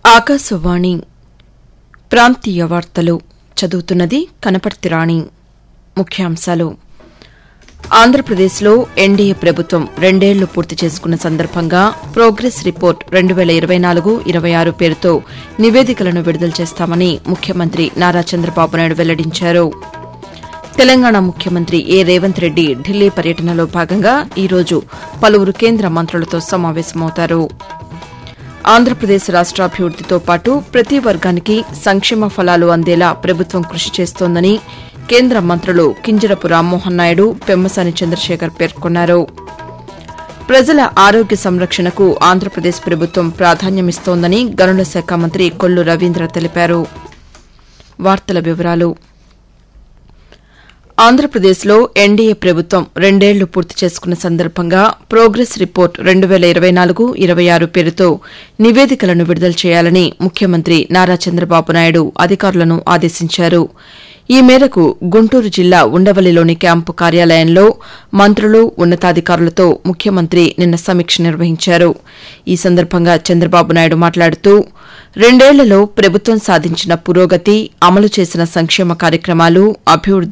ఆకాశవాణి ప్రాంతీయ వార్తలు చదువుతున్నది కనపర్తి రాణి ముఖ్యాంశాలు ఆంధ్రప్రదేశ్లో ఎన్డీఏ ప్రభుత్వం రెండేళ్లు పూర్తి చేసుకున్న సందర్భంగా ప్రోగ్రెస్ రిపోర్ట్ రెండు వేల ఇరవై నాలుగు ఇరవై ఆరు పేరుతో నివేదికలను విడుదల చేస్తామని ముఖ్యమంత్రి నారా చంద్రబాబు నాయుడు వెల్లడించారు తెలంగాణ ముఖ్యమంత్రి ఏ రేవంత్ రెడ్డి ఢిల్లీ పర్యటనలో భాగంగా ఈరోజు పలువురు కేంద్ర మంత్రులతో సమావేశమవుతారు ఆంధ్రప్రదేశ్ రాష్ట్రాభివృద్దితో పాటు ప్రతి వర్గానికి సంక్షేమ ఫలాలు అందేలా ప్రభుత్వం కృషి చేస్తోందని కేంద్ర మంత్రులు కింజరపు రామ్మోహన్ నాయుడు పెమ్మసాని చంద్రశేఖర్ పేర్కొన్నారు ప్రజల ఆరోగ్య సంరక్షణకు ఆంధ్రప్రదేశ్ ప్రభుత్వం ప్రాధాన్యమిస్తోందని గనుల శాఖ మంత్రి కొల్లు రవీంద్ర తెలిపారు వార్తల వివరాలు ఆంధ్రప్రదేశ్లో ఎన్డీఏ ప్రభుత్వం రెండేళ్లు పూర్తి చేసుకున్న సందర్భంగా ప్రోగ్రెస్ రిపోర్ట్ రెండు వేల ఇరవై నాలుగు ఇరవై ఆరు పేరుతో నివేదికలను విడుదల చేయాలని ముఖ్యమంత్రి నారా చంద్రబాబు నాయుడు అధికారులను ఆదేశించారు ఈ మేరకు గుంటూరు జిల్లా ఉండవల్లిలోని క్యాంపు కార్యాలయంలో మంత్రులు ఉన్నతాధికారులతో ముఖ్యమంత్రి నిన్న సమీక్ష నిర్వహించారు ఈ సందర్భంగా చంద్రబాబు నాయుడు మాట్లాడుతూ రెండేళ్లలో ప్రభుత్వం సాధించిన పురోగతి అమలు చేసిన సంక్షేమ కార్యక్రమాలు అభివృద్ది